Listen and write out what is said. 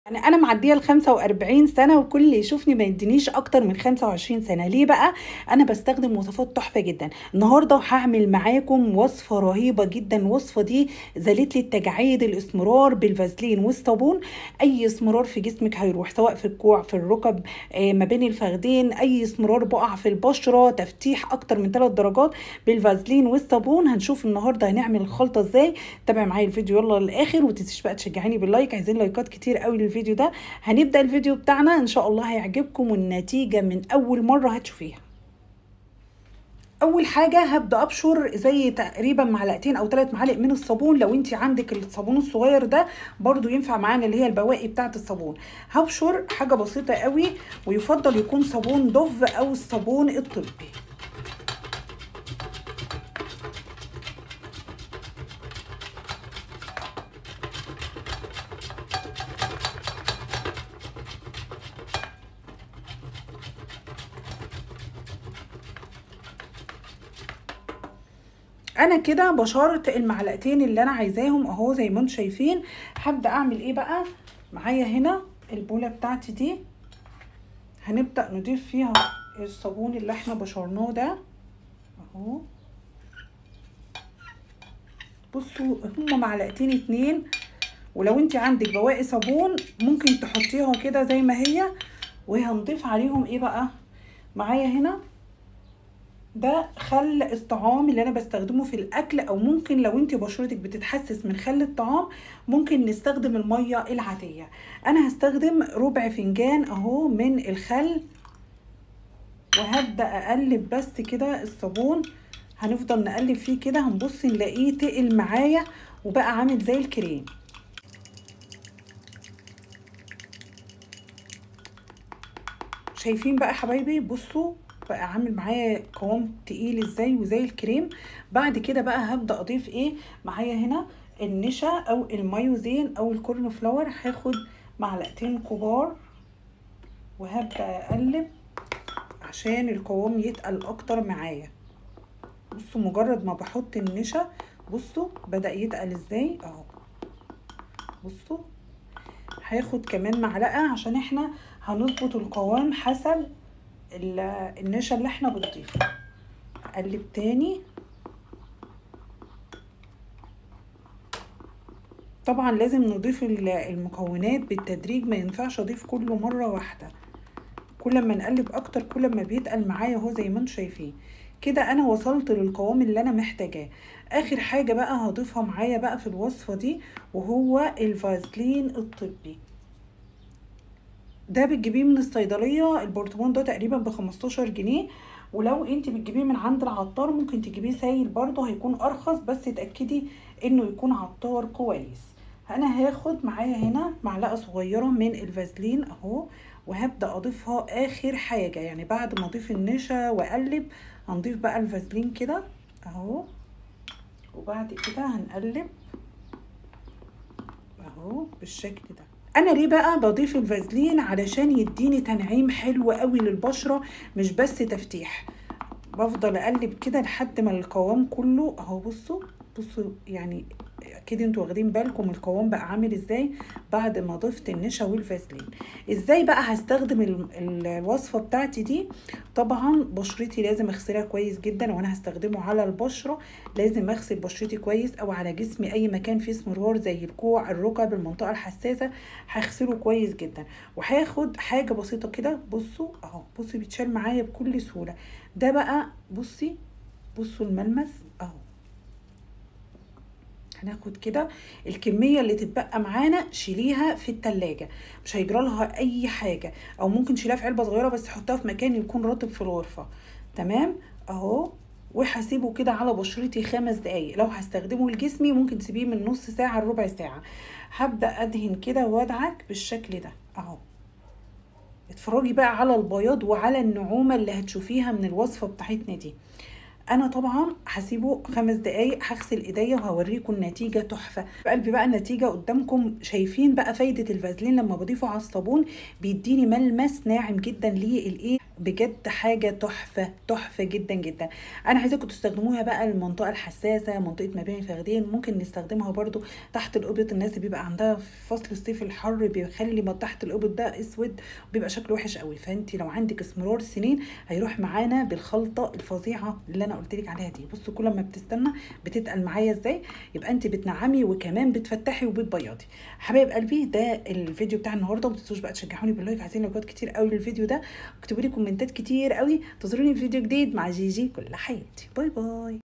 يعني انا معديه ال 45 سنه وكل اللي يشوفني ما يدينيش اكتر من 25 سنه ليه بقى انا بستخدم وصفات تحفه جدا النهارده هعمل معاكم وصفه رهيبه جدا الوصفه دي زالت لي التجاعيد الاسمرار بالفازلين والصابون اي اسمرار في جسمك هيروح سواء في الكوع في الركب آه، ما بين الفخذين اي اسمرار بقع في البشره تفتيح اكتر من 3 درجات بالفازلين والصابون هنشوف النهارده هنعمل الخلطه ازاي تابع معايا الفيديو يلا للاخر وتنسيش بقى تشجعيني باللايك عايزين لايكات كتير قوي للفيديو ده هنبدا الفيديو بتاعنا ان شاء الله هيعجبكم والنتيجه من اول مره هتشوفيها اول حاجه هبدا ابشر زي تقريبا معلقتين او ثلاث معالق من الصابون لو انت عندك الصابون الصغير ده برضو ينفع معانا اللي هي البواقي بتاعه الصابون هبشر حاجه بسيطه قوي ويفضل يكون صابون دف او الصابون الطبي انا كده بشرت المعلقتين اللي انا عايزاهم اهو زي ما انتم شايفين هبدا اعمل ايه بقى معايا هنا البوله بتاعتي دي هنبدا نضيف فيها الصابون اللي احنا بشرناه ده اهو بصوا هما معلقتين اتنين ولو انت عندك بواقي صابون ممكن تحطيها كده زي ما هي وهنضيف عليهم ايه بقى معايا هنا ده خل الطعام اللي انا بستخدمه في الاكل او ممكن لو انت بشرتك بتتحسس من خل الطعام ممكن نستخدم الميه العاديه انا هستخدم ربع فنجان اهو من الخل وهبدا اقلب بس كده الصابون هنفضل نقلب فيه كده هنبص نلاقيه تقل معايا وبقى عامل زي الكريم شايفين بقى حبايبي بصوا بقى عامل معايا قوام تقيل ازاي وزي الكريم بعد كده بقى هبدا اضيف ايه معايا هنا النشا او المايوزين او الكورن فلاور هاخد معلقتين كبار وهبدا اقلب عشان القوام يتقل اكتر معايا بصوا مجرد ما بحط النشا بصوا بدا يتقل ازاي اهو بصوا هاخد كمان معلقه عشان احنا هنظبط القوام حسب النشا اللي احنا بنضيفه اقلب تاني طبعا لازم نضيف المكونات بالتدريج ما ينفعش اضيف كله مره واحده كل ما نقلب اكتر كل ما بيتقل معايا اهو زي ما انتم شايفين كده انا وصلت للقوام اللي انا محتاجاه اخر حاجه بقى هضيفها معايا بقى في الوصفه دي وهو الفازلين الطبي ده بتجيبيه من الصيدليه البرطمان ده تقريبا ب 15 جنيه ولو انت بتجيبيه من عند العطار ممكن تجيبيه سايل برضه هيكون ارخص بس اتاكدي انه يكون عطار كويس انا هاخد معايا هنا معلقه صغيره من الفازلين اهو وهبدا اضيفها اخر حاجه يعني بعد ما اضيف النشا واقلب هنضيف بقى الفازلين كده اهو وبعد كده هنقلب اهو بالشكل ده انا ليه بقى بضيف الفازلين علشان يديني تنعيم حلو قوي للبشره مش بس تفتيح بفضل اقلب كده لحد ما القوام كله اهو بصوا بصوا يعني اكيد انتوا واخدين بالكم القوام بقى عامل ازاي بعد ما ضفت النشا والفازلين ازاي بقى هستخدم الوصفه بتاعتي دي طبعا بشرتي لازم اغسلها كويس جدا وانا هستخدمه على البشره لازم اغسل بشرتي كويس او على جسمي اي مكان فيه اسمرار زي الكوع الركب المنطقه الحساسه هغسله كويس جدا وهاخد حاجه بسيطه كده بصوا اهو بصي بيتشال معايا بكل سهوله ده بقى بصي بصوا الملمس اهو هناخد كده الكمية اللي تتبقى معانا شيليها في التلاجة مش هيجرى لها اي حاجة او ممكن شيلها في علبة صغيرة بس حطها في مكان يكون رطب في الغرفة تمام اهو وهسيبه كده على بشرتي خمس دقايق لو هستخدمه لجسمي ممكن تسيبيه من نص ساعة لربع ساعة هبدأ ادهن كده وادعك بالشكل ده اهو اتفرجي بقى على البياض وعلى النعومة اللي هتشوفيها من الوصفة بتاعتنا دي انا طبعا هسيبه خمس دقايق هغسل ايديا وهوريكم النتيجه تحفه قلبي بقى النتيجه قدامكم شايفين بقى فايده الفازلين لما بضيفه على الصابون بيديني ملمس ناعم جدا للايه بجد حاجه تحفه تحفه جدا جدا انا عايزاكم تستخدموها بقى المنطقه الحساسه منطقه ما بين الفخذين ممكن نستخدمها برضو تحت الابط الناس اللي بيبقى عندها في فصل الصيف الحر بيخلي ما تحت الابط ده اسود وبيبقى شكله وحش قوي فانت لو عندك اسمرار سنين هيروح معانا بالخلطه الفظيعه اللي انا قلت لك عليها دي بصوا كل ما بتستنى بتتقل معايا ازاي يبقى انت بتنعمي وكمان بتفتحي وبتبيضي حبايب قلبي ده الفيديو بتاع النهارده ما تنسوش بقى تشجعوني باللايك عايزين لايكات كتير قوي للفيديو ده اكتبوا لي كومنتات كتير قوي انتظروني في فيديو جديد مع جيجي كل حياتي باي باي